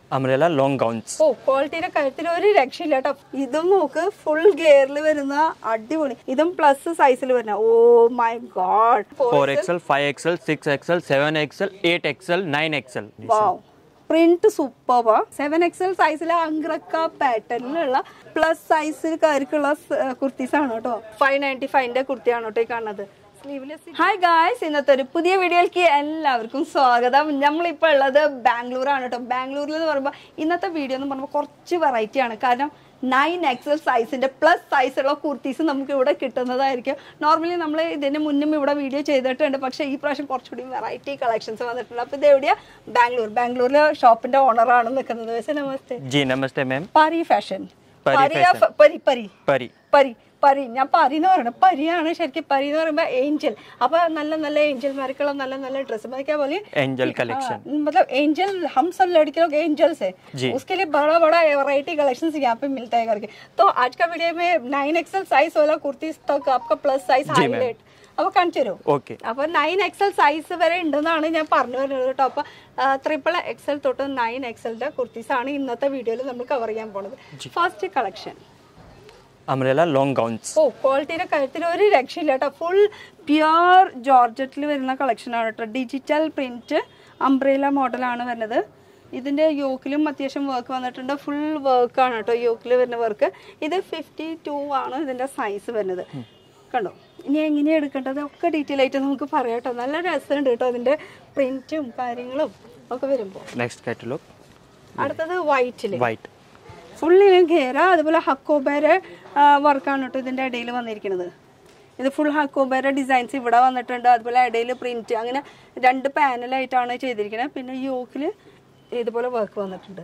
Umbrella long gowns ഓ ക്വാളിറ്റിയുടെ കാര്യത്തിൽ ഒരു രക്ഷയില്ല കേട്ടോ ഇതും നോക്ക് ഫുൾ ഗിയറിൽ വരുന്ന അടിപൊളി ഇതും പ്ലസ് സൈസിൽ വരുന്ന oh my god four XL five XL six XL seven XL eight XL nine XL wow print സൂപ്പർവാ സെവൻ എക്സൽ സൈസിലെ അങ്ക്രക്ക പാറ്റേണിലുള്ള പ്ലസ് സൈസിൽക്കാർക്കുള്ള കുർത്തീസ് ആണ് കേട്ടോ ഫൈവ് നയൻറ്റി ഫൈവിന്റെ കുർത്തിയാണ് കേട്ടോ ഈ കാണുന്നത് ഹായ് ഗായ്സ് ഇന്നത്തെ ഒരു പുതിയ വീഡിയോയിലേക്ക് എല്ലാവർക്കും സ്വാഗതം നമ്മളിപ്പോൾ ഉള്ളത് ബാംഗ്ലൂർ ആണ് കേട്ടോ ബാംഗ്ലൂരിൽ എന്ന് പറയുമ്പോൾ ഇന്നത്തെ വീഡിയോ എന്ന് പറയുമ്പോൾ കുറച്ച് വെറൈറ്റി ആണ് കാരണം നയൻ എക്സൽ സൈസിന്റെ പ്ലസ് സൈസുള്ള കുർത്തീസ് നമുക്ക് ഇവിടെ കിട്ടുന്നതായിരിക്കും നോർമലി നമ്മൾ ഇതിന് മുന്നും ഇവിടെ വീഡിയോ ചെയ്തിട്ടുണ്ട് പക്ഷേ ഈ പ്രാവശ്യം കുറച്ചുകൂടി വെറൈറ്റി കളക്ഷൻസ് വന്നിട്ടുണ്ട് അപ്പോൾ ഇത് എവിടെയാ ബാംഗ്ലൂർ ബാംഗ്ലൂരിലെ ഷോപ്പിന്റെ ഓണറാണ് നിൽക്കുന്നത് വയസ്സ് നമസ്തേ जी नमस्ते मैम പരി ഫാഷൻ പരി പരിയാ fashion. പരി പരി परी പരി പരി ഞാൻ പരി എന്ന് പറയുന്നത് പരിയാണ് ശരിക്കും പരി എന്ന് പറയുമ്പോൾ ഏഞ്ചൽ അപ്പൊ നല്ല നല്ല ഏഞ്ചൽമാർക്കുള്ള നല്ല നല്ല ഡ്രസ്സ് क्या बोलिए एंजल कलेक्शन हाँ, मतलब एंजल हम सब लड़के लोग एंजल्स है जी। उसके लिए बड़ा बड़ा वैरायटी कलेक्शन यहाँ पे मिलता है करके तो आज का वीडियो में नाइन एक्सएल साइज वाला कुर्ती तक आपका प्लस साइज जी, ma'am. हाईलाइट അപ്പൊ കാണിച്ചു തരുമോ ओके അപ്പൊ നയൻ എക്സൽ സൈസ് വരെ ഉണ്ടെന്നാണ് ഞാൻ പറഞ്ഞു വരുന്നത് കേട്ടോ അപ്പൊ ട്രിപ്പിൾ എക്സൽ തൊട്ട് നയൻ എക്സലിന്റെ കുർത്തീസ് ആണ് ഇന്നത്തെ വീഡിയോയിൽ നമ്മൾ കവർ ചെയ്യാൻ പോണത് first collection umbrella long gowns ഓ ക്വാളിറ്റിയുടെ കാര്യത്തിൽ ഒരു രക്ഷയില്ല കേട്ടോ ഫുൾ പ്യുർ ജോർജറ്റിൽ വരുന്ന കളക്ഷനാണ് കേട്ടോ ഡിജിറ്റൽ പ്രിന്റ് അംബ്രേല മോഡലാണ് വരുന്നത് ഇതിന്റെ യോക്കിലും അത്യാവശ്യം വർക്ക് വന്നിട്ടുണ്ട് ഫുൾ വർക്കാണ് കേട്ടോ യോക്കിൽ വരുന്ന വർക്ക് ഇത് ഫിഫ്റ്റി ടു ആണ് ഇതിന്റെ സൈസ് വരുന്നത് കണ്ടോ ഇനി എങ്ങനെയാണ് എടുക്കേണ്ടത് ഒക്കെ ഡീറ്റെയിൽ ആയിട്ട് നമുക്ക് പറയാം കേട്ടോ നല്ല രസമുണ്ട് കേട്ടോ അതിന്റെ പ്രിന്റും കാര്യങ്ങളും ഒക്കെ വരുമ്പോൾ नेक्स्ट कैटलॉग അടുത്തത് വൈറ്റില് वाइट ഫുള്ളിലും ഘേര അതുപോലെ ഹക്കോബേര വർക്കാണ് കേട്ടോ ഇതിൻ്റെ ഇടയിൽ വന്നിരിക്കുന്നത് ഇത് ഫുൾ ഹക്കോബേര ഡിസൈൻസ് ഇവിടെ വന്നിട്ടുണ്ട് അതുപോലെ ഇടയിൽ പ്രിന്റ് അങ്ങനെ രണ്ട് പാനലായിട്ടാണ് ചെയ്തിരിക്കുന്നത് പിന്നെ യോക്കിൽ ഇതുപോലെ വർക്ക് വന്നിട്ടുണ്ട്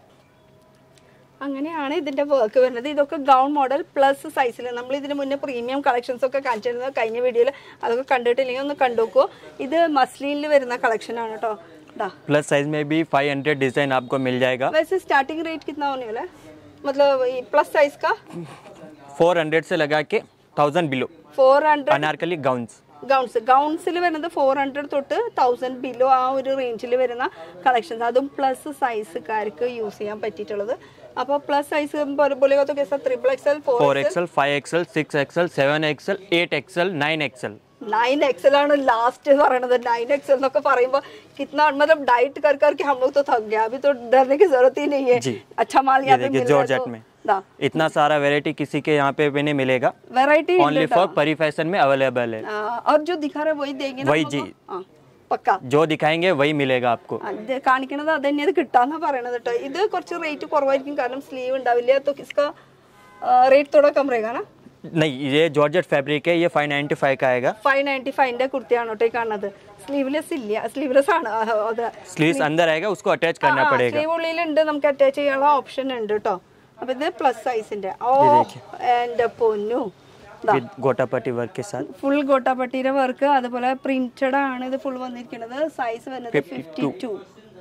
അങ്ങനെയാണ് ഇതിന്റെ വർക്ക് വരുന്നത് ഇതൊക്കെ ഗൗൺ മോഡൽ പ്ലസ് സൈസിൽ നമ്മൾ ഇതിന് മുന്നേ പ്രീമിയം കളക്ഷൻസ് ഒക്കെ കാണിച്ചിരുന്നത് കഴിഞ്ഞ വീഡിയോയിൽ അതൊക്കെ കണ്ടിട്ടില്ലെങ്കിൽ ഒന്ന് കണ്ടുനോക്കൂ ഇത് മസ്ലിനിൽ വരുന്ന കളക്ഷൻ ആണ് കേട്ടോ ഇതാ प्लस साइज में भी 500 डिजाइन आपको मिल जाएगा वैसे स्टार्टिंग रेट कितना होने वाला है मतलब प्लस साइज का 400 से लगा के 1000 below four hundred Anarkali gowns gowns ഗൗൺസിൽ വരുന്നത് ഫോർ ഹൺഡ്രഡ് തൊട്ട് തൗസൻഡ് ബിലോ ആ ഒരു റേഞ്ചിൽ വരുന്ന കളക്ഷൻസ് അതും പ്ലസ് സൈസുകാർക്ക് യൂസ് ചെയ്യാൻ പറ്റിയിട്ടുള്ളത് അപ്പോൾ പ്ലസ് സൈസ് പോലെ triple XL four four XL five XL six XL seven XL eight XL nine XL nine XL ആണ് ലാസ്റ്റ് പറയണത് നയൻ എക്സൽ എന്നൊക്കെ പറയുമ്പോൾ कितना मतलब डाइट कर करके हम लोग तो थक गया अभी तो डरने की जरूरत ही नहीं है जी। अच्छा माल ये यहाँ पे देखिए मिल रहा है जॉर्जेट तो में दा इतना सारा वेरायटी किसी के यहाँ पे भी नहीं मिलेगा variety only for Pari fashion में अवेलेबल है और जो दिखा रहे वही देंगे ना वही हम जी। लोग? हाँ, पक्का जो दिखाएंगे वही मिलेगा आपको ആ, ഇത് കാണിക്കണത് അത് തന്നെയാണ് കിട്ടാന്നാ പറയണത് കേട്ടോ ഇത് കുറച്ച് റേറ്റ് കുറവായിരിക്കും കാരണം സ്ലീവ് ഉണ്ടാവില്ല तो इसका റേറ്റ് थोड़ा कम रहेगा ना नहीं ये जॉर्जेट फैब्रिक है ये 595 का आएगा ഫൈവ് നയൻറ്റി ഫൈവിന്റെ കുർത്തിയാണ് കേട്ടോ ഈ കാണുന്നത് സ്ലീവ്ലെസ് ഇല്ല സ്ലീവ്ലെസ് ആണ് ആ, അത് स्लीव्स अंदर आएगा उसको अटैच करना पड़ेगा സ്ലീവ് ഉള്ളിലുണ്ട് നമുക്ക് അറ്റാച്ച് ചെയ്യാനുള്ള ഓപ്ഷൻ ഉണ്ട് കേട്ടോ അപ്പൊ ഇത് പ്ലസ് സൈസിന്റെ ഓ എന്റെ പൊന്നു विद गोटापट्टी वर्क के साथ ഫുൾ ഗോട്ടാപ്പട്ടിയുടെ വർക്ക് അതുപോലെ പ്രിന്റഡ് ആണ് ഇത് ഫുൾ വന്നിരിക്കുന്നത് സൈസ് വരുന്നത് ഫിഫ്റ്റി ടു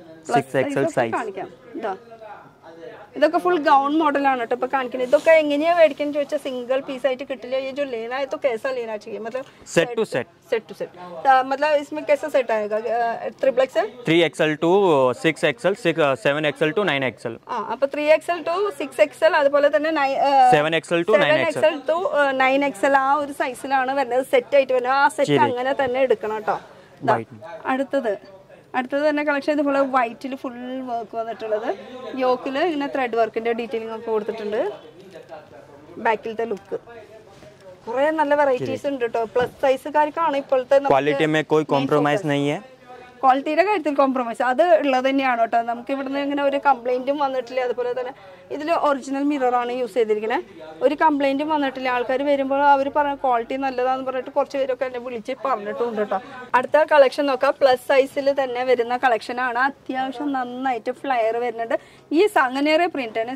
6XL size. കാണിക്കാം ഇതാ ഇതൊക്കെ ഫുൾ ഗൗൺ മോഡലാണ് കേട്ടോ ഇപ്പൊ കാണിക്കുന്നത് ഇതൊക്കെ എങ്ങനെയാ മേടിക്കാൻ ചോദിച്ചാൽ സിംഗിൾ പീസ് ആയിട്ട് കിട്ടില്ല ये जो लेना है तो कैसा लेना चाहिए मतलब set to set set to set मतलब इसमें कैसा सेट आएगा triple XL three XL to six XL seven XL to nine XL ആ അപ്പൊ three XL to six XL അതുപോലെ തന്നെ seven XL to nine XL XL to nine XL ആ ഒരു സൈസിലാണ് വരുന്നത് സെറ്റ് ആയിട്ട് വരുന്നത് ആ സെറ്റ് അങ്ങനെ തന്നെ എടുക്കണം കേട്ടോ ദാ, White. അടുത്തത് അടുത്തത് തന്നെ കളക്ഷൻ ഇതുപോലെ വൈറ്റിൽ ഫുൾ വർക്ക് വന്നിട്ടുള്ളത് യോക്കിൽ ഇങ്ങനെ ത്രെഡ് വർക്കിന്റെ ഡീറ്റെയിലിംഗ് ഒക്കെ കൊടുത്തിട്ടുണ്ട് ബാക്കിലത്തെ ലുക്ക് കുറെ നല്ല വെറൈറ്റീസ് ഉണ്ട് കേട്ടോ പ്ലസ് സൈസുകാർക്കാണ് ഇപ്പോഴത്തെ നമുക്ക് क्वालिटी में कोई कॉम्प्रोमाइज नहीं है ക്വാളിറ്റിയുടെ കാര്യത്തിൽ കോംപ്രമൈസ് അത് ഉള്ളത് തന്നെയാണ് കേട്ടോ നമുക്ക് ഇവിടുന്ന് ഇങ്ങനെ ഒരു കംപ്ലൈന്റും വന്നിട്ടില്ല അതുപോലെ തന്നെ ഇതിൽ ഒറിജിനൽ മിററാണ് യൂസ് ചെയ്തിരിക്കുന്നത് ഒരു കംപ്ലൈന്റും വന്നിട്ടില്ല ആൾക്കാർ വരുമ്പോൾ അവർ പറഞ്ഞ ക്വാളിറ്റി നല്ലതാന്ന് പറഞ്ഞിട്ട് കുറച്ച് പേരൊക്കെ എന്നെ വിളിച്ച് പറഞ്ഞിട്ടുണ്ട് കേട്ടോ അടുത്ത കളക്ഷൻ നോക്കാം പ്ലസ് സൈസിൽ തന്നെ വരുന്ന കളക്ഷൻ ആണ് അത്യാവശ്യം നന്നായിട്ട് ഫ്ലയർ വരുന്നുണ്ട് ഈ സംഗനേറെ പ്രിന്റ് ആണ് जी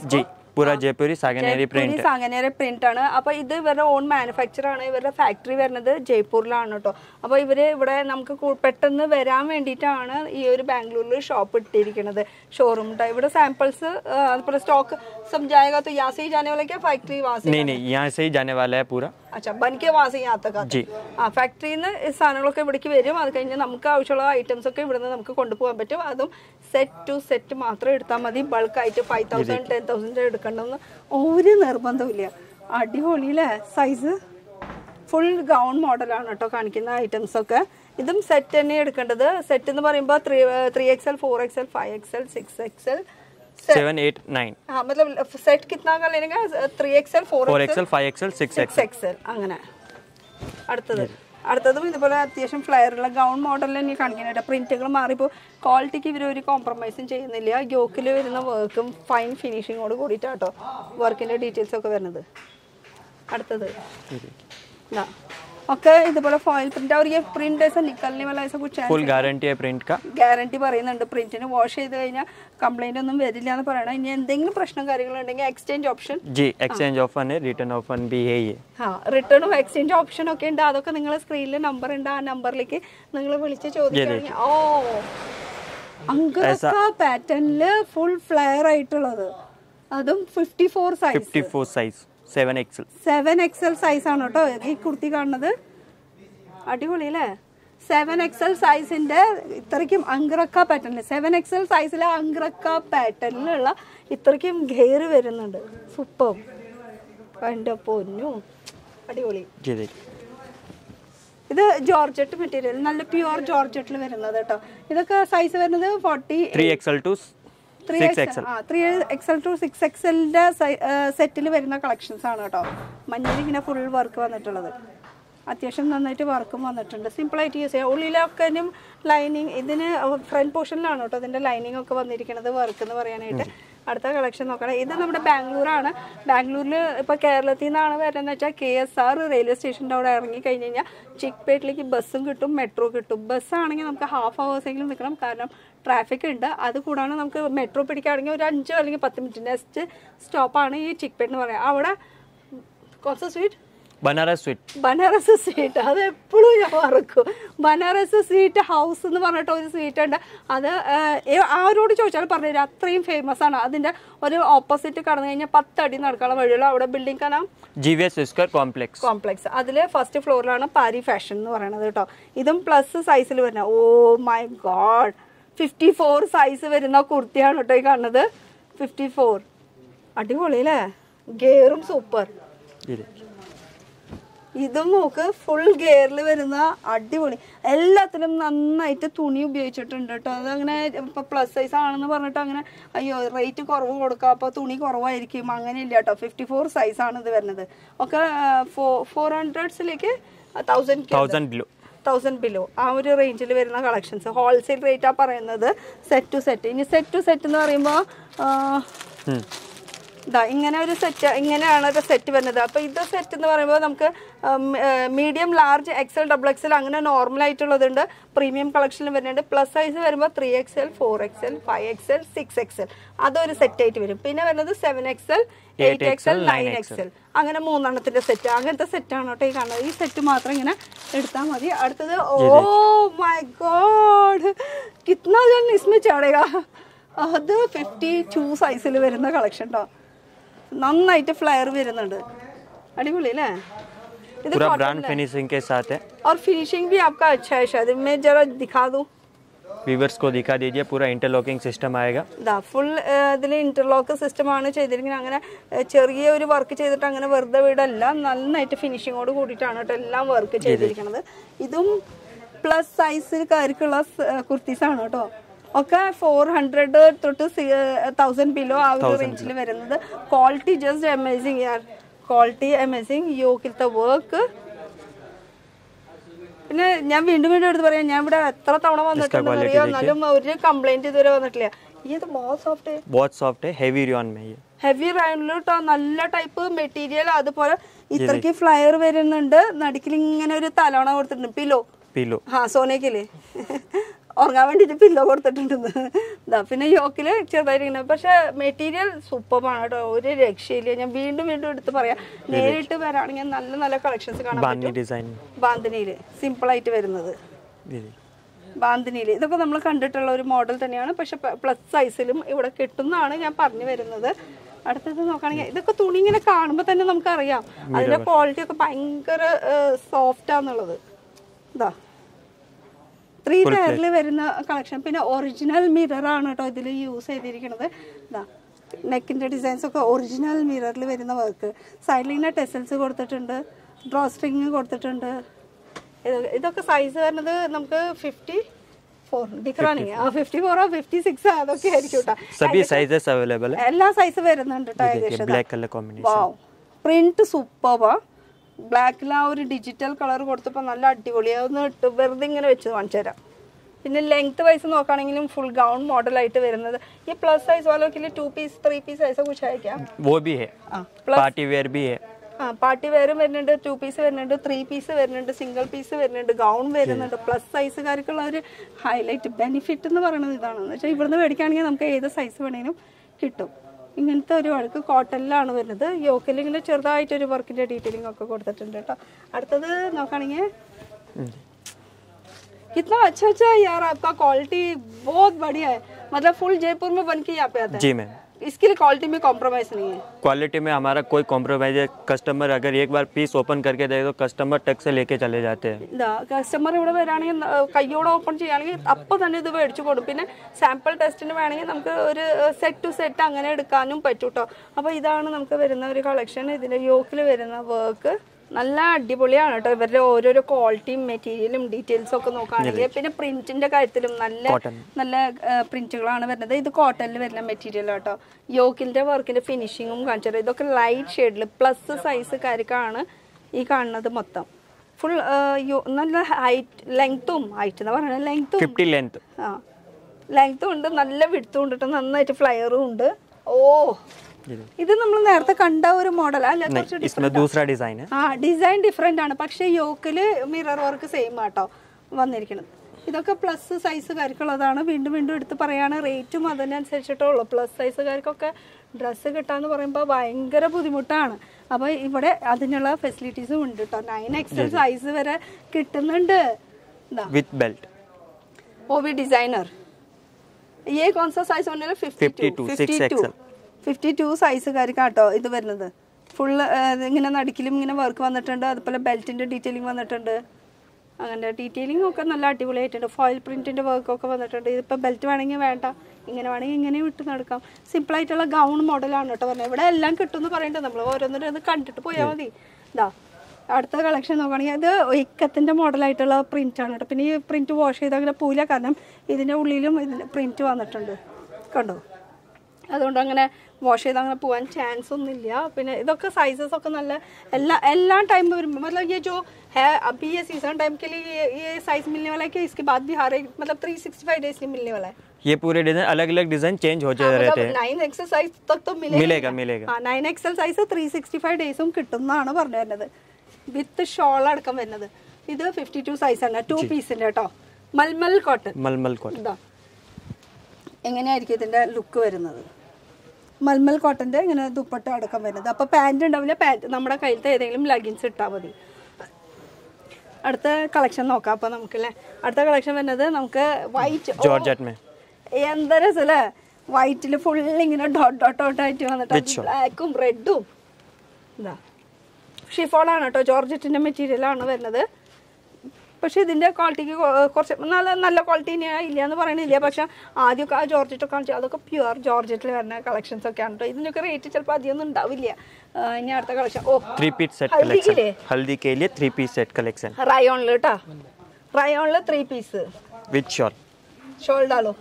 पूरा जयपुरी सागनेरी प्रिंट है സാങ്ങനേരെ പ്രിന്റ് ആണ് അപ്പൊ ഇത് ഇവരുടെ ഓൺ മാനുഫാക്ചർ ആണ് ഇവരുടെ ഫാക്ടറി വരുന്നത് ജയ്പൂരിലാണ് കേട്ടോ അപ്പൊ ഇവര് ഇവിടെ നമുക്ക് കൂ- പെട്ടെന്ന് വരാൻ വേണ്ടിയിട്ടാണ് ഈ ഒരു ബാംഗ്ലൂരിൽ ഷോപ്പ് ഇട്ടിരിക്കുന്നത് ഷോറൂം ഇവിടെ സാമ്പിൾസ് സ്റ്റോക്ക് सब जाएगा तो यहाँ से ही जाने वाला क्या फैक्ट्री वहाँ से नहीं नहीं यहाँ से ही जाने वाला है पूरा അച്ഛാ ബനിക്ക് വാസി യാത്തക്ക जी ആ ഫാക്ടറിയിൽ നിന്ന് ഈ സാധനങ്ങളൊക്കെ ഇവിടേക്ക് വരും അത് കഴിഞ്ഞ് നമുക്ക് ആവശ്യമുള്ള ഐറ്റംസ് ഒക്കെ ഇവിടുന്ന് നമുക്ക് കൊണ്ടുപോകാൻ പറ്റും അതും സെറ്റ് ടു സെറ്റ് മാത്രം എടുത്താൽ മതി ബൾക്കായിട്ട് ഫൈവ് തൗസൻഡ് ടെൻ തൗസൻഡ് എടുക്കണമെന്ന് ഒരു നിർബന്ധമില്ല അടിപൊളിയില്ലേ സൈസ് ഫുൾ ഗൗൺ മോഡലാണ് കേട്ടോ കാണിക്കുന്ന ഐറ്റംസ് ഒക്കെ ഇതും സെറ്റ് തന്നെ എടുക്കേണ്ടത് സെറ്റ് എന്ന് പറയുമ്പോൾ three three X L four X L five X L six X L seven eight nine हाँ मतलब सेट कितना का लेने का three X L four four XL five XL six six XL XL അങ്ങനെ അടുത്തത് അടുത്തതും ഇതുപോലെ അത്യാവശ്യം ഫ്ലയറുള്ള ഗൗൺ മോഡലിൽ തന്നെ കാണിക്കുന്നുണ്ട് പ്രിന്റുകൾ മാറിപ്പോൾ ക്വാളിറ്റിക്ക് ഇവർ ഒരു കോംപ്രമൈസും ചെയ്യുന്നില്ല യോക്കിൽ വരുന്ന വർക്കും ഫൈൻ ഫിനിഷിങ്ങോട് കൂടിയിട്ടാട്ടോ വർക്കിന്റെ ഡീറ്റെയിൽസ് ഒക്കെ വരുന്നത് അടുത്തത് ഇതാ ഒക്കെ ഇതുപോലെ ഫോയിൽ പ്രിന്റ് അവർ പ്രിന്റ് ऐसा निकलने वाला ऐसा कुछ फुल गारंटी है प्रिंट का ഗ്യാരണ്ടി പറയുന്നുണ്ട് പ്രിന്റിന് വാഷ് ചെയ്ത് കഴിഞ്ഞാൽ കംപ്ലൈന്റ് ഒന്നും വരില്ല എന്ന് പറയണം ഇനി എന്തെങ്കിലും പ്രശ്നം കാര്യങ്ങളുണ്ടെങ്കിൽ എക്സ്ചേഞ്ച് ഓപ്ഷൻ जी एक्सचेंज ऑफर है रिटर्न ऑफर भी है ये ആ റിട്ടേണും എക്സ്ചേഞ്ച് ഓപ്ഷൻ ഒക്കെ ഉണ്ട് അതൊക്കെ നിങ്ങൾ സ്ക്രീനിൽ നമ്പർ ഉണ്ട് ആ നമ്പറിലേക്ക് നിങ്ങൾ വിളിച്ച് ചോദിക്കുകയാണെങ്കിൽ ഓ അങ്കറക്ക പാറ്റേണില് ഫുൾ ഫ്ലെയർ ആയിട്ടുള്ളത് അതും fifty four size fifty four size seven XL seven XL size ആണ് കേട്ടോ ഈ കുർത്തി കാണുന്നത് അടിപൊളി അല്ലേ സെവൻ എക്സൽ സൈസിന്റെ ഇത്രയ്ക്കും അങ്ക്രക്ക പാറ്റേണിൽ സെവൻ എക്സൽ സൈസിലെ അങ്ക്രക്ക പാറ്റേണിലുള്ള ഇത്രയ്ക്കും ഗെയർ വരുന്നുണ്ട് സൂപ്പർ എൻ്റെ പൊന്നു അടിപൊളി जी देखिए ഇത് ജോർജറ്റ് മെറ്റീരിയൽ നല്ല പ്യുവർ ജോർജറ്റിൽ വരുന്നത് കേട്ടോ ഇതൊക്കെ സൈസ് വരുന്നത് forty three XL to three six X XL ആ ത്രീ എക്സൽ ടു സിക്സ് എക്സലിന്റെ സെറ്റിൽ വരുന്ന കളക്ഷൻസ് ആണ് കേട്ടോ മഞ്ഞയിൽ ഇങ്ങനെ ഫുൾ വർക്ക് വന്നിട്ടുള്ളത് അത്യാവശ്യം നന്നായിട്ട് വർക്കും വന്നിട്ടുണ്ട് സിമ്പിൾ ആയിട്ട് യൂസ് ചെയ്യാം ഉള്ളിലൊക്കെ ലൈനിങ് ഇതിന് ഫ്രണ്ട് പോർഷനിലാണ് കേട്ടോ ഇതിന്റെ ലൈനിങ് ഒക്കെ വന്നിരിക്കുന്നത് വർക്ക് എന്ന് പറയാനായിട്ട് അടുത്ത കളക്ഷൻ നോക്കണം ഇത് നമ്മുടെ ബാംഗ്ലൂരാണ് ബാംഗ്ലൂരിൽ ഇപ്പോൾ കേരളത്തിൽ നിന്നാണ് വരുന്നത് വെച്ചാൽ കെ എസ് ആർ റെയിൽവേ സ്റ്റേഷൻ്റെ അവിടെ ഇറങ്ങി കഴിഞ്ഞ് കഴിഞ്ഞാൽ ചിക്പേട്ടിലേക്ക് ബസ്സും കിട്ടും മെട്രോ കിട്ടും ബസ്സാണെങ്കിൽ നമുക്ക് ഹാഫ് ഹവേഴ്സെങ്കിലും നിൽക്കണം കാരണം ട്രാഫിക് ഉണ്ട് അത് കൂടാതെ നമുക്ക് മെട്രോ പിടിക്കുകയാണെങ്കിൽ ഒരു അഞ്ചോ അല്ലെങ്കിൽ പത്ത് മിനിറ്റ് നെക്സ്റ്റ് സ്റ്റോപ്പാണ് ഈ ചിക്പേട്ട് എന്ന് പറയുക അവിടെ കുറച്ച് sweet Banaras sweet Banaras sweet അത് എപ്പോഴും ഞാൻ മറക്കും ബനാറസ് സ്വീറ്റ് ഹൗസ് എന്ന് പറഞ്ഞിട്ട് ഒരു സ്വീറ്റ് ഉണ്ട് അത് ഏഹ്, ഏ- ആരോട് ചോദിച്ചാലും പറഞ്ഞുതരും അത്രയും ഫേമസ് ആണ് അതിന്റെ ഒരു ഓപ്പോസിറ്റ് കടന്നു കഴിഞ്ഞാൽ പത്തടി നടക്കാനുള്ള വഴിയുള്ളൂ അവിടെ ബിൽഡിംഗ് കാണാം जीवीएस विस्कर कॉम्प्लेक्स കോംപ്ലക്സ് അതിൽ ഫസ്റ്റ് ഫ്ലോറിലാണ് പാരി ഫാഷൻ എന്ന് പറയുന്നത് കേട്ടോ ഇതും പ്ലസ് സൈസിൽ വരുന്ന oh my god fifty four size വരുന്ന കുർത്തിയാണ് കേട്ടോ ഈ കാണുന്നത് ഫിഫ്റ്റി ഫോർ അടിപൊളി അല്ലേ ഗെയറും സൂപ്പർ जी देखिए ഇതും നോക്ക് ഫുൾ ഗെയറിൽ വരുന്ന അടിപൊളി എല്ലാത്തിലും നന്നായിട്ട് തുണി ഉപയോഗിച്ചിട്ടുണ്ട് കേട്ടോ അതങ്ങനെ ഇപ്പൊ പ്ലസ് സൈസ് ആണെന്ന് പറഞ്ഞിട്ട് അങ്ങനെ അയ്യോ റേറ്റ് കുറവ് കൊടുക്കാം അപ്പോൾ തുണി കുറവായിരിക്കും അങ്ങനെയില്ല കേട്ടോ ഫിഫ്റ്റി ഫോർ സൈസ് ആണ് ഇത് വരുന്നത് ഒക്കെ ഫോർ ഹൺഡ്രഡ്സിലേക്ക് thousand thousand below thousand below ആ ഒരു റേഞ്ചിൽ വരുന്ന കളക്ഷൻസ് ഹോൾസെയിൽ റേറ്റ് ആ പറയുന്നത് സെറ്റ് ടു സെറ്റ് ഇനി സെറ്റ് ടു സെറ്റ് എന്ന് പറയുമ്പോൾ ഇതാ ഇങ്ങനെ ഒരു സെറ്റ് ഇങ്ങനെയാണ് ഒരു സെറ്റ് വരുന്നത് അപ്പോൾ ഇത് സെറ്റ് എന്ന് പറയുമ്പോൾ നമുക്ക് medium large XL double XL അങ്ങനെ നോർമൽ ആയിട്ടുള്ളതുണ്ട് പ്രീമിയം കളക്ഷനിൽ വരുന്നുണ്ട് പ്ലസ് സൈസ് വരുമ്പോൾ three XL four XL five XL six XL അതൊരു സെറ്റ് ആയിട്ട് വരും പിന്നെ വരുന്നത് seven XL eight XL nine XL അങ്ങനെ മൂന്നെണ്ണത്തിന്റെ സെറ്റ് അങ്ങനത്തെ സെറ്റാണ് കേട്ടോ ഈ കാണുന്നത് ഈ സെറ്റ് മാത്രം ഇങ്ങനെ എടുത്താൽ മതി അടുത്തത് ഓ മൈ ഗോഡ് കിतना जन इसमें चढ़ेगा അത് ഫിഫ്റ്റി ടു സൈസിൽ വരുന്ന കളക്ഷൻ കേട്ടോ നന്നായിട്ട് ഫ്ലയർ വരുന്നുണ്ട് അടിപൊളി അല്ലേ ഇത് पूरा cotton ब्रांड है। फिनिशिंग के साथ है और फिनिशिंग भी आपका अच्छा है शायद मैं जरा दिखा दूं वीवर्स को दिखा दीजिए पूरा इंटरलॉकिंग सिस्टम आएगा ഇതാ ഫുൾ ഇതിൽ ഇന്റർലോക്ക് സിസ്റ്റം ആണ് ചെയ്തിരിക്കുന്നത് അങ്ങനെ ഏഹ്, ചെറിയ ഒരു വർക്ക് ചെയ്തിട്ട് അങ്ങനെ വെറുതെ വീടല്ല നന്നായിട്ട് ഫിനിഷിങ്ങോട് കൂടിയിട്ടാണ് കേട്ടോ എല്ലാം വർക്ക് ചെയ്തിരിക്കുന്നത് ഇതും പ്ലസ് സൈസിൽക്കാർക്കുള്ള കുർത്തീസ് ആണ് കേട്ടോ ഒക്കെ ഫോർ ഹൺഡ്രഡ് തൊട്ട് തൗസൻഡ് ബിലോ ആ ഒരു റേഞ്ചിൽ വരുന്നത് ക്വാളിറ്റി ജസ്റ്റ് അമേസിങ് യാർ ക്വാളിറ്റി അമേസിങ് യോക്കിലത്തെ വർക്ക് പിന്നെ ഞാൻ വീണ്ടും വീണ്ടും എടുത്ത് പറയാം ഞാൻ ഇവിടെ എത്ര തവണ വന്നിട്ടുണ്ടെന്ന് അറിയോ എന്നാലും ഒരു കംപ്ലൈന്റ് ഇതുവരെ വന്നിട്ടില്ല ഈ ഇത് മോസ്റ്റ് സോഫ്റ്റ് बहुत सॉफ्ट है हेवी रियॉन में ये ഹെവി റൈനിൽ കേട്ടോ നല്ല ടൈപ്പ് മെറ്റീരിയൽ അതുപോലെ ഇത്രയ്ക്ക് ഫ്ലയർ വരുന്നുണ്ട് നടുക്കിൽ ഇങ്ങനെ ഒരു തലവണ കൊടുത്തിട്ടുണ്ട് പിലോ पीलो हाँ सोने के लिए ഉറങ്ങാൻ വേണ്ടിയിട്ട് പില്ലോ കൊടുത്തിട്ടുണ്ട് ഇതാ പിന്നെ യോക്കില് ചെറുതായിരിക്കണം പക്ഷെ മെറ്റീരിയൽ സൂപ്പറാണ് കേട്ടോ ഒരു രക്ഷയില്ല ഞാൻ വീണ്ടും വീണ്ടും എടുത്ത് പറയാം നേരിട്ട് വരാണെങ്കിൽ നല്ല നല്ല കളക്ഷൻസ് കാണാൻ बांधनी പറ്റും डिजाइन ബാന്തിനിയില് സിമ്പിൾ ആയിട്ട് വരുന്നത് दीदी ബാന്തിനിയിൽ ഇതൊക്കെ നമ്മൾ കണ്ടിട്ടുള്ള ഒരു മോഡൽ തന്നെയാണ് പക്ഷെ പ്ലസ് സൈസിലും ഇവിടെ കിട്ടുന്നതാണ് ഞാൻ പറഞ്ഞു വരുന്നത് അടുത്തത് നോക്കുകയാണെങ്കിൽ ഇതൊക്കെ തുണി ഇങ്ങനെ കാണുമ്പോൾ തന്നെ നമുക്കറിയാം അതിന്റെ ക്വാളിറ്റി ഒക്കെ ഭയങ്കര സോഫ്റ്റ് ആന്നുള്ളത് ഇതാ ത്രീ ലെയറിൽ വരുന്ന കളക്ഷൻ പിന്നെ ഒറിജിനൽ മിറർ ആണ് കേട്ടോ ഇതിൽ യൂസ് ചെയ്തിരിക്കുന്നത് ഇതാ നെക്കിന്റെ ഡിസൈൻസ് ഒക്കെ ഒറിജിനൽ മിററിൽ വരുന്ന വർക്ക് സൈഡിൽ ഇങ്ങനെ ടെസൽസ് കൊടുത്തിട്ടുണ്ട് ഡ്രോ സ്ട്രിങ് കൊടുത്തിട്ടുണ്ട് ഇത് ഇതൊക്കെ സൈസ് വരുന്നത് നമുക്ക് ഫിഫ്റ്റി ഫോർ ഡിക്രാണി ആ ഫിഫ്റ്റി ഫോറോ ഫിഫ്റ്റി സിക്സ് അതൊക്കെ ആയിരിക്കും കേട്ടോ सभी साइजेस अवेलेबल है എല്ലാ സൈസ് വരുന്നുണ്ട് കേട്ടോ ये देखिए ഏകദേശം black colour combination wow print സൂപ്പർവാ ബ്ലാക്കിൽ ആ ഒരു ഡിജിറ്റൽ കളർ കൊടുത്തപ്പോൾ നല്ല അടിപൊളിയാണ് ഒന്ന് ഇട്ട് വെറുതെ ഇങ്ങനെ വെച്ച് കാണിച്ചു തരാം പിന്നെ ലെങ്ത് വൈസ് നോക്കുകയാണെങ്കിലും ഫുൾ ഗൗൺ മോഡലായിട്ട് വരുന്നത് ഈ പ്ലസ് സൈസ് വാലോക്കിൽ two piece three piece size കുറിച്ചായിരിക്കാം वो भी है ആ പ്ലസ് पार्टी वेयर भी है ആ പാർട്ടി വെയറും വരുന്നുണ്ട് ടു പീസ് വരുന്നുണ്ട് ത്രീ പീസ് വരുന്നുണ്ട് സിംഗിൾ പീസ് വരുന്നുണ്ട് ഗൗൺ വരുന്നുണ്ട് പ്ലസ് സൈസുകാർക്കുള്ള ഒരു ഹൈലൈറ്റ് ബെനിഫിറ്റ് എന്ന് പറയുന്നത് ഇതാണ് എന്ന് വെച്ചാൽ ഇവിടുന്ന് മേടിക്കുകയാണെങ്കിൽ നമുക്ക് ഏത് സൈസ് വേണമെങ്കിലും കിട്ടും ഇങ്ങനത്തെ ഒരു വർക്ക് കോട്ടണിലാണ് വരുന്നത് യോക്കിൽ ഇങ്ങനെ ചെറുതായിട്ടൊരു വർക്കിന്റെ ഡീറ്റെയിലിംഗ് ഒക്കെ കൊടുത്തിട്ടുണ്ട് കേട്ടോ അടുത്തത് നോക്കുകയാണെങ്കിൽ कितना अच्छा अच्छा है यार आपका क्वालिटी बहुत बढ़िया है मतलब फुल जयपुर में बन के यहाँ पे आता है जी मैम इसके लिए क्वालिटी में कॉम्प्रोमाइज नहीं है क्वालिटी में हमारा कोई कॉम्प्रोमाइज है कस्टमर अगर एक बार पीस ओपन करके दे तो कस्टमर टक से लेके चले जाते हैं ഇതാ കസ്റ്റമർ ഇവിടെ വരാണെങ്കിൽ ന- കയ്യോടെ ഓപ്പൺ ചെയ്യുകയാണെങ്കിൽ അപ്പോൾ തന്നെ ഇത് മേടിച്ചു കൊടുക്കും പിന്നെ സാമ്പിൾ ടെസ്റ്റിന് വേണമെങ്കിൽ നമുക്ക് ഒരു സെറ്റ് ടു സെറ്റ് അങ്ങനെ എടുക്കാനും പറ്റും കേട്ടോ അപ്പോൾ ഇതാണ് നമുക്ക് വരുന്ന ഒരു കളക്ഷൻ ഇതിൻ്റെ യോക്കിൽ വരുന്ന വർക്ക് നല്ല അടിപൊളിയാണ് കേട്ടോ ഇവരുടെ ഓരോരോ ക്വാളിറ്റിയും മെറ്റീരിയലും ഡീറ്റെയിൽസും ഒക്കെ നോക്കുകയാണെങ്കിൽ പിന്നെ പ്രിന്റിന്റെ കാര്യത്തിലും നല്ല Cotton. നല്ല പ്രിന്റുകളാണ് വരുന്നത് ഇത് കോട്ടണിൽ വരുന്ന മെറ്റീരിയൽ കേട്ടോ യോക്കിന്റെ വർക്കിന്റെ ഫിനിഷിങ്ങും കാണിച്ചത് ഇതൊക്കെ ലൈറ്റ് ഷെയ്ഡിൽ പ്ലസ് സൈസുകാർക്കാണ് ഈ കാണുന്നത് മൊത്തം ഫുൾ നല്ല ഹൈറ്റ് ലെങ്ത്തും ഹൈറ്റ് എന്ന് പറയുന്നത് ലെങ്ത്തും फिफ्टी लेंथ ആ ലെങ്ത്തും ഉണ്ട് നല്ല വിടുത്തും ഉണ്ട് ട്ടോ. നന്നായിട്ട് ഫ്ലയറും ഉണ്ട് ഓ ഇത് നമ്മൾ നേരത്തെ കണ്ട ഒരു മോഡൽ അല്ല കുറച്ച് नहीं इसमें दूसरा डिजाइन है ആ ഡിസൈൻ ഡിഫറെന്റ് ആണ് പക്ഷേ യോക്കില് മിറർ വർക്ക് സെയിം ആട്ടോ വന്നിരിക്കുന്നത് ഇതൊക്കെ പ്ലസ് സൈസുകാർക്കുള്ളതാണ് വീണ്ടും വീണ്ടും എടുത്ത് പറയാണ് റേറ്റും അതിനനുസരിച്ചിട്ടുള്ളൂ പ്ലസ് സൈസുകാർക്കൊക്കെ ഡ്രസ്സ് കിട്ടാന്ന് പറയുമ്പോൾ ഭയങ്കര ബുദ്ധിമുട്ടാണ് അപ്പോൾ ഇവിടെ അതിനുള്ള ഫെസിലിറ്റീസും ഉണ്ട് കേട്ടോ നയൻ എക്സൽ സൈസ് വരെ കിട്ടുന്നുണ്ട് ഇതാ विथ बेल्ट वो भी डिजाइनर ये कौन सा साइज होने वाला 52, 6XL. ഫിഫ്റ്റി ടു സൈസുകാർക്കാട്ടോ ഇത് വരുന്നത് ഫുള്ള് ഇങ്ങനെ നടുക്കിലും ഇങ്ങനെ വർക്ക് വന്നിട്ടുണ്ട് അതുപോലെ ബെൽറ്റിന്റെ ഡീറ്റെയിലിംഗ് വന്നിട്ടുണ്ട് അങ്ങനെ ഡീറ്റെയിലിംഗ് ഒക്കെ നല്ല അടിപൊളിയായിട്ടുണ്ട് ഫോയിൽ പ്രിന്റിന്റെ വർക്ക് ഒക്കെ വന്നിട്ടുണ്ട് ഇതിപ്പോൾ ബെൽറ്റ് വേണമെങ്കിൽ വേണ്ട ഇങ്ങനെ വേണമെങ്കിൽ ഇങ്ങനെ വിട്ട് നടക്കാം സിമ്പിൾ ആയിട്ടുള്ള ഗൗൺ മോഡലാണ് കേട്ടോ പറഞ്ഞത് ഇവിടെ എല്ലാം കിട്ടും എന്ന് പറയണ്ടേ നമ്മൾ ഓരോന്നിനും അത് കണ്ടിട്ട് പോയാൽ മതി ഇതാ അടുത്ത കളക്ഷൻ നോക്കുകയാണെങ്കിൽ ഇത് ഇക്കത്തിന്റെ മോഡലായിട്ടുള്ള പ്രിന്റ് ആണ് കേട്ടോ പിന്നെ ഈ പ്രിന്റ് വാഷ് ചെയ്താൽ അങ്ങനെ പൂല കാരണം ഇതിന്റെ ഉള്ളിലും ഇതിന്റെ പ്രിന്റ് വന്നിട്ടുണ്ട് കണ്ടോ അതുകൊണ്ട് അങ്ങനെ വാഷ് ചെയ്ത് അങ്ങനെ പോകാൻ ചാൻസ് ഒന്നുമില്ല പിന്നെ ഇതൊക്കെ സൈസസ് ഒക്കെ നല്ല എല്ലാ എല്ലാ ടൈം വരുമ്പോൾ मतलब ये जो है अभी ये सीजन टाइम के लिए ये, ये साइज मिलने वाला है कि इसके बाद भी हर एक मतलब 365 डेज के मिलने वाला है ये पूरे डिजाइन अलग अलग डिजाइन चेंज हो जाते रहते हैं നയൻ എക്സൽ സൈസ് തक तो मिलेगा मिलेगा मिलेगा ആ nine XL size three sixty five ഡേയ്സും കിട്ടും എന്നാണ് പറഞ്ഞു വരുന്നത് വിത്ത് ഷോൾ അടക്കം വരുന്നത് ഇത് ഫിഫ്റ്റി ടു സൈസ് ആണ് ടു പീസിന്റെ കേട്ടോ മൽമൽ കോട്ടൺ मलमल कॉटन ഇതാ എങ്ങനെയായിരിക്കും ഇതിന്റെ ലുക്ക് വരുന്നത് മൽമൽ കോട്ടന്റെ ഇങ്ങനെ ദുപ്പട്ട അടക്കം വരുന്നത് അപ്പൊ പാന്റ് ഉണ്ടാവില്ല പാന്റ് നമ്മുടെ കയ്യിലത്തെ ഏതെങ്കിലും ലഗിൻസ് ഇട്ടാൽ മതി അടുത്ത കളക്ഷൻ നോക്കാം അപ്പൊ നമുക്കല്ലേ അടുത്ത കളക്ഷൻ വരുന്നത് നമുക്ക് വൈറ്റ് जॉर्जेट में എന്താ രസല്ലേ വൈറ്റിൽ ഫുൾ ഇങ്ങനെ ഡോട്ട് ഡോട്ട് ഡോട്ട് ആയിട്ട് വന്നിട്ട് Rich one. ബ്ലാക്കും റെഡും ഇതാ ഷിഫോളാണ് കേട്ടോ ജോർജറ്റിന്റെ മെറ്റീരിയൽ ആണ് വരുന്നത് പക്ഷെ ഇതിന്റെ ക്വാളിറ്റിക്ക് കുറച്ച് നല്ല നല്ല ക്വാളിറ്റി ഇല്ല എന്ന് പറയണില്ല പക്ഷെ ആദ്യമൊക്കെ ആ ജോർജറ്റൊക്കെ കാണിച്ചു അതൊക്കെ പ്യുവർ ജോർജറ്റിൽ വരുന്ന കളക്ഷൻസ് ഒക്കെ ആണ് കേട്ടോ ഇതിനൊക്കെ റേറ്റ് ചിലപ്പോൾ അധികമൊന്നും ഉണ്ടാവില്ല ആ, ഇനി അടുത്ത കളക്ഷൻ ഓ थ्री पीस सेट हल्दी के कलेक्शन लिए? हल्दी के लिए थ्री पीस सेट कलेक्शन റയോണിൽ കേട്ടോ റയോണിൽ three piece with shawl shawl ഡാലോ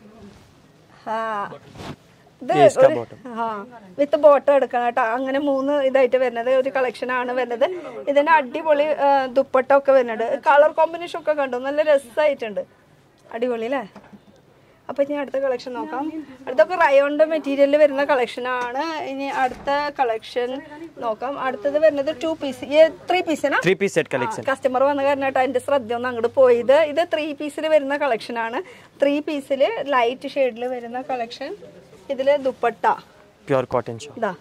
ആ ഇത് Yes, ka ഒരു- bottom. ആ വിത്ത് ബോട്ടം എടുക്കണം കേട്ടോ അങ്ങനെ മൂന്ന് ഇതായിട്ട് വരുന്നത് ഒരു കളക്ഷൻ ആണ് വരുന്നത് ഇതിന്റെ അടിപൊളി ആ, ദുപ്പട്ട ഒക്കെ വരുന്നുണ്ട് കളർ കോമ്പിനേഷൻ ഒക്കെ കണ്ടു നല്ല രസമായിട്ടുണ്ട് അടിപൊളി അല്ലേ അപ്പോൾ ഇനി അടുത്ത കളക്ഷൻ നോക്കാം അടുത്തൊക്കെ റയോണിൻ്റെ മെറ്റീരിയലിൽ വരുന്ന കളക്ഷനാണ് ഇനി അടുത്ത കളക്ഷൻ നോക്കാം അടുത്തത് വരുന്നത് ടു പീസ് ഈ ത്രീ പീസിനാ three piece set collection customer വന്ന കാരണമായിട്ട് അതിന്റെ ശ്രദ്ധ ഒന്ന് അങ്ങോട്ട് പോയത് ഇത് ത്രീ പീസിൽ വരുന്ന കളക്ഷൻ ആണ് ത്രീ പീസിൽ ലൈറ്റ് ഷെയ്ഡിൽ വരുന്ന കളക്ഷൻ ഇതില് ദുപ്പട്ട प्योर कॉटन शॉल ഇതാ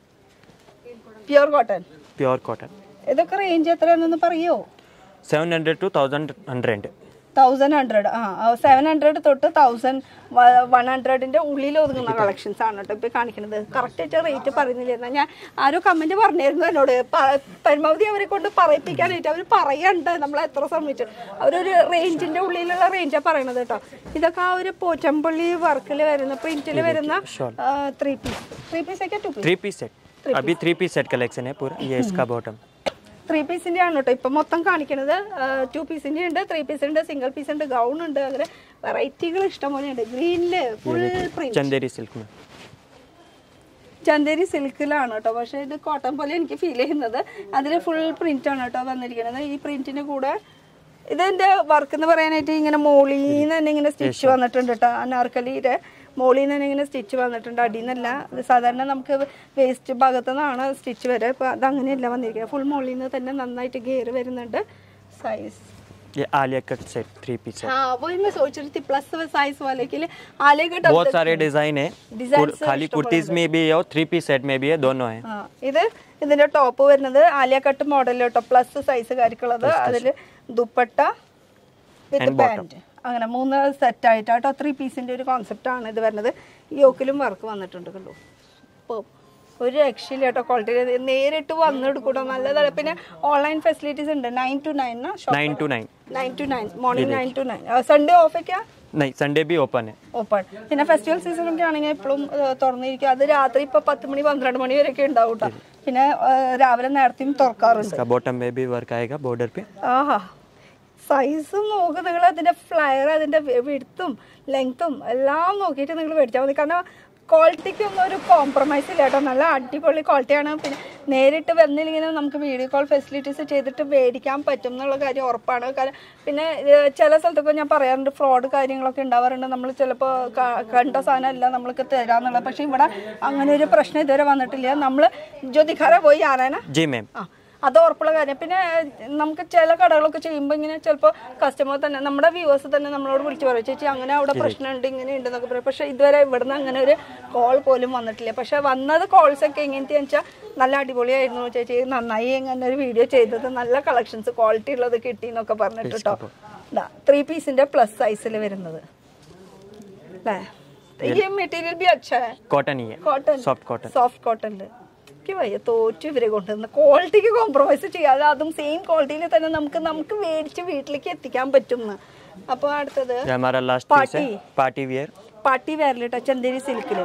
പ്യുർ കോട്ടൺ प्योर कॉटन ഇതൊക്കെ റേഞ്ച് എത്രയാണെന്ന് പറയോ seven hundred to thousand hundred thousand hundred ആ സെവൻ ഹൺഡ്രഡ് തൊട്ട് തൗസൻഡ് വൺ ഹൺഡ്രഡിന്റെ ഉള്ളിൽ ഒതുങ്ങുന്ന കളക്ഷൻസ് ആണ് കേട്ടോ ഇപ്പൊ കാണിക്കുന്നത് കറക്റ്റ് ആയിട്ട് റേറ്റ് പറയുന്നില്ല എന്നാൽ ഞാൻ ആരോ കമന്റ് പറഞ്ഞായിരുന്നു എന്നോട് പ- പരമാവധി അവരെ കൊണ്ട് പറയിപ്പിക്കാനായിട്ട് അവർ പറയണ്ട നമ്മൾ എത്ര ശ്രമിച്ചു അവരൊരു റേഞ്ചിന്റെ ഉള്ളിലുള്ള റേഞ്ചാണ് പറയണത് കേട്ടോ ഇതൊക്കെ ആ ഒരു പോച്ചമ്പള്ളി വർക്കിൽ വരുന്ന പ്രിന്റിൽ വരുന്ന ത്രീ പീസ് ത്രീ പീസ് ഒക്കെ two piece three piece set अभी थ्री पीस सेट कलेक्शन है पूरा ये इसका बॉटम ത്രീ പീസിന്റെ ആണ് കേട്ടോ ഇപ്പൊ മൊത്തം കാണിക്കണത് ടു പീസിന്റെ ഉണ്ട് ത്രീ പീസ് ഉണ്ട് സിംഗിൾ പീസ് ഉണ്ട് ഗൗൺ ഉണ്ട് അങ്ങനെ വെറൈറ്റികൾ ഇഷ്ടംപോലെ ഉണ്ട് ഗ്രീനില് ഫുൾ പ്രിന്റ് चंदेरी सिल्क में ചന്തേരി സിൽക്കിലാണ് കേട്ടോ പക്ഷെ ഇത് കോട്ടൺ പോലെ എനിക്ക് ഫീൽ ചെയ്യുന്നത് അതിൽ ഫുൾ പ്രിന്റ് ആണ് കേട്ടോ വന്നിരിക്കുന്നത് ഈ പ്രിന്റിന് കൂടെ ഇതിന്റെ വർക്ക് എന്ന് പറയാനായിട്ട് ഇങ്ങനെ മോളിന്ന് തന്നെ ഇങ്ങനെ സ്റ്റിച്ച് വന്നിട്ടുണ്ട് കേട്ടോ അനാർക്കലിയുടെ മോളിന്ന് തന്നെ ഇങ്ങനെ സ്റ്റിച്ച് വന്നിട്ടുണ്ട് അടിയിൽ നിന്നല്ല ഇത് സാധാരണ നമുക്ക് വേസ്റ്റ് ഭാഗത്തു നിന്നാണ് സ്റ്റിച്ച് വരെ ഇപ്പൊ അത് അങ്ങനെയല്ല വന്നിരിക്കുന്നത് ഫുൾ മോളിൽ നിന്ന് തന്നെ നന്നായിട്ട് ഗിയർ വരുന്നുണ്ട് സൈസ് ये Alia cut set three piece है हाँ वही मैं सोच रही थी प्लस साइज वाले के लिए आले का बहुत सारे डिजाइन है Designs कुर- खाली कुर्तीज में भी है और थ्री पीस सेट में भी है दोनों है ആ, ഇത് ഇതിന്റെ ടോപ്പ് വരുന്നത് ആലിയ കട്ട് മോഡൽ കേട്ടോ പ്ലസ് സൈസ് കാര്യക്കുള്ളത് അതില് ദുപ്പട്ട വിത്ത് പാന്റ് അങ്ങനെ മൂന്ന് സെറ്റ് ആയിട്ട് കേട്ടോ ത്രീ പീസിന്റെ ഒരു കോൺസെപ്റ്റ് ആണ് ഇത് വരുന്നത് ഈ യോക്കിലും വർക്ക് വന്നിട്ടുണ്ട് കണ്ടോ Superb. ഒരു രക്ഷയില്ല കേട്ടോ ക്വാളിറ്റി നേരിട്ട് വന്നെടുക്കൂട്ടോ നല്ലതാണ് പിന്നെ ഓൺലൈൻ ഫെസിലിറ്റീസ് ഉണ്ട് nine to nine nine to nine nine to nine morning nine to nine Sunday off ഒക്കെയാ नहीं संडे भी ओपन है ഓപ്പൺ പിന്നെ ഫെസ്റ്റിവൽ സീസൺ ഒക്കെ ആണെങ്കിൽ എപ്പോഴും തുറന്നിരിക്കും അത് രാത്രി ഇപ്പൊ പത്ത് മണി പന്ത്രണ്ട് മണി വരെയൊക്കെ ഉണ്ടാവും ട്ടോ. പിന്നെ ആ, രാവിലെ നേരത്തെയും തുറക്കാറുണ്ട് इसका बॉटम में भी वर्क आएगा बॉर्डर पे ആഹാ സൈസും നോക്ക് നിങ്ങൾ അതിന്റെ ഫ്ലയർ അതിന്റെ വിടുത്തും ലെങ്ത്തും എല്ലാം നോക്കിയിട്ട് നിങ്ങൾ മേടിച്ചാൽ മതി കാരണം ക്വാളിറ്റിക്ക് ഒന്നും ഒരു കോംപ്രമൈസ് ഇല്ല കേട്ടോ നല്ല അടിപൊളി ക്വാളിറ്റിയാണ് പിന്നെ നേരിട്ട് വന്നില്ലെങ്കിലും നമുക്ക് വീഡിയോ കോൾ ഫെസിലിറ്റീസ് ചെയ്തിട്ട് മേടിക്കാൻ പറ്റും എന്നുള്ള കാര്യം ഉറപ്പാണ് കാരണം പിന്നെ ഇത് ചില സ്ഥലത്തൊക്കെ ഞാൻ പറയാറുണ്ട് ഫ്രോഡ് കാര്യങ്ങളൊക്കെ ഉണ്ടാവാറുണ്ട് നമ്മൾ ചിലപ്പോൾ കണ്ട സാധനം എല്ലാം നമ്മൾക്ക് തരാന്നുള്ളത് പക്ഷേ ഇവിടെ അങ്ങനെ ഒരു പ്രശ്നം ഇതുവരെ വന്നിട്ടില്ല നമ്മൾ ജ്യോതിഖാര പോയി ആരാനാ जी मैम ആ അത് ഉറപ്പുള്ള കാര്യം പിന്നെ നമുക്ക് ചില കടകളൊക്കെ ചെയ്യുമ്പോൾ ഇങ്ങനെ ചിലപ്പോൾ കസ്റ്റമർ തന്നെ നമ്മുടെ വ്യൂവേഴ്സ് തന്നെ നമ്മളോട് വിളിച്ച് പറയും ചേച്ചി അങ്ങനെ അവിടെ പ്രശ്നമുണ്ട് ഇങ്ങനെ ഉണ്ട് എന്നൊക്കെ പറയും പക്ഷേ ഇതുവരെ ഇവിടുന്ന് അങ്ങനെ ഒരു കോൾ പോലും വന്നിട്ടില്ല പക്ഷേ വന്നത് കോൾസ് ഒക്കെ എങ്ങനത്തെ വെച്ചാൽ നല്ല അടിപൊളിയായിരുന്നു ചേച്ചി നന്നായി ഇങ്ങനെ ഒരു വീഡിയോ ചെയ്തത് നല്ല കളക്ഷൻസ് ക്വാളിറ്റി ഉള്ളത് കിട്ടി എന്നൊക്കെ പറഞ്ഞിട്ട് കേട്ടോ ത്രീ പീസിന്റെ പ്ലസ് സൈസിൽ വരുന്നത് അല്ലേ ഈ മെറ്റീരിയൽ ബി അച്ഛാ कॉटन ही है കോട്ടൺ सॉफ्ट कॉटन സോഫ്റ്റ് കോട്ടണില് എനിക്ക് വയ്യ തോറ്റു ഇവരെ കൊണ്ടുവന്ന് ക്വാളിറ്റിക്ക് കോംപ്രമൈസ് ചെയ്യാതെ അതും സെയിം ക്വാളിറ്റിയിൽ തന്നെ നമുക്ക് നമുക്ക് മേടിച്ച് വീട്ടിലേക്ക് എത്തിക്കാൻ പറ്റും അപ്പോൾ അടുത്തത് ये हमारा लास्ट पीस है पार्टी वियर പാർട്ടി വെയറിൽ കേട്ടോ ചന്ദേരി സിൽക്കില്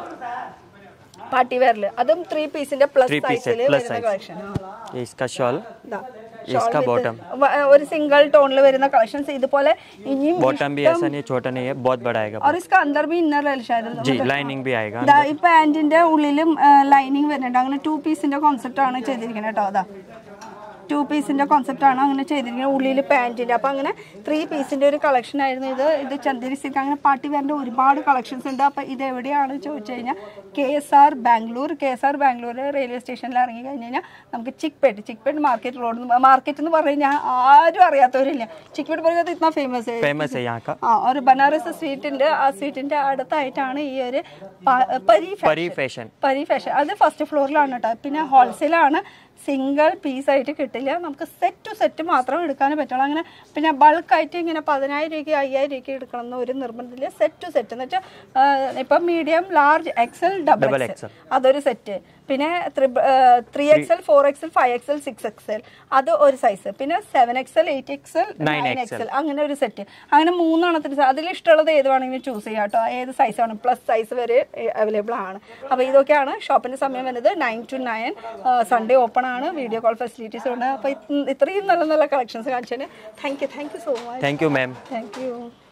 പാർട്ടി വെയറിൽ അതും ത്രീ പീസിന്റെ പ്ലസ് Three piece സൈസിൽ set, plus വരുന്ന size. കളക്ഷൻ ये इसका शॉल इसका बॉटम ഒരു സിംഗിൾ ടോണിൽ വരുന്ന കളക്ഷൻസ് ഇതുപോലെ ഇനിയും बॉटम भी ऐसा नहीं है छोटा नहीं है बहुत बड़ा आएगा और इसका अंदर भी इनर है शायद जी लाइनिंग भी आएगा ദാ ഈ പാന്റിന്റെ ഉള്ളിലും ലൈനിങ് വരുന്നുണ്ട് അങ്ങനെ ടു പീസിന്റെ കോൺസെപ്റ്റ് ആണ് ചെയ്തിരിക്കുന്നത് കേട്ടോ അതാ ടു പീസിന്റെ കോൺസെപ്റ്റ് ആണ് അങ്ങനെ ചെയ്തിരിക്കുന്നത് ഉള്ളിൽ പാന്റിന്റെ അപ്പൊ അങ്ങനെ ത്രീ പീസിന്റെ ഒരു കളക്ഷൻ ആയിരുന്നു ഇത് ഇത് ചന്ദേരി സിൽക്ക് അങ്ങനെ പാർട്ടി വെയറിന്റെ ഒരുപാട് കളക്ഷൻസ് ഉണ്ട് അപ്പൊ ഇത് എവിടെയാണ് ചോദിച്ചു കഴിഞ്ഞാൽ K S R Bangalore K S R Bangalore railway സ്റ്റേഷനിൽ ഇറങ്ങി കഴിഞ്ഞ് കഴിഞ്ഞാൽ നമുക്ക് Chickpet Chickpet market road market എന്ന് പറഞ്ഞു കഴിഞ്ഞാൽ ആരും അറിയാത്തവരില്ല ചിക്പേട്ട് പറയുന്നത് ഇतना ഫേമസ് है फेमस है यहाँ का ആ ഒരു ബനാറസ് സ്വീറ്റ് ഉണ്ട് ആ സ്വീറ്റിന്റെ അടുത്തായിട്ടാണ് ഈ ഒരു പ- പരി ഫാഷൻ परी फैशन പരി ഫാഷൻ അത് ഫസ്റ്റ് ഫ്ലോറിലാണ് കേട്ടോ പിന്നെ ഹോൾസെയിലാണ് സിംഗിൾ പീസ് ആയിട്ട് കിട്ടില്ല നമുക്ക് സെറ്റ് ടു സെറ്റ് മാത്രം എടുക്കാനേ പറ്റുള്ളൂ അങ്ങനെ പിന്നെ ബൾക്കായിട്ട് ഇങ്ങനെ പതിനായിരം രൂപയ്ക്ക് അയ്യായിരം രൂപയ്ക്ക് എടുക്കണം എന്ന് ഒരു നിർബന്ധമില്ല സെറ്റ് ടു സെറ്റ് എന്ന് വെച്ചാൽ ഇപ്പം medium large XL double Double XL അതൊരു സെറ്റ് പിന്നെ three XL four XL five XL six XL അത് ഒരു സൈസ് പിന്നെ seven XL eight XL nine XL അങ്ങനെ ഒരു സെറ്റ് അങ്ങനെ മൂന്നെണ്ണത്തിന് സ- അതിൽ ഇഷ്ടമുള്ളത് ഏത് വേണമെങ്കിലും ചൂസ് ചെയ്യാം കേട്ടോ ഏത് സൈസാണ് പ്ലസ് സൈസ് വരെ അവൈലബിൾ ആണ് അപ്പോൾ ഇതൊക്കെയാണ് ഷോപ്പിന്റെ സമയം വരുന്നത് nine to nine Sunday open ആണ് വീഡിയോ കോൾ ഫെസിലിറ്റീസ് ഉണ്ട് അപ്പോൾ ഇത്രയും നല്ല നല്ല കളക്ഷൻസ് കാണിച്ചതിന് thank you thank you so much thank you ma'am thank U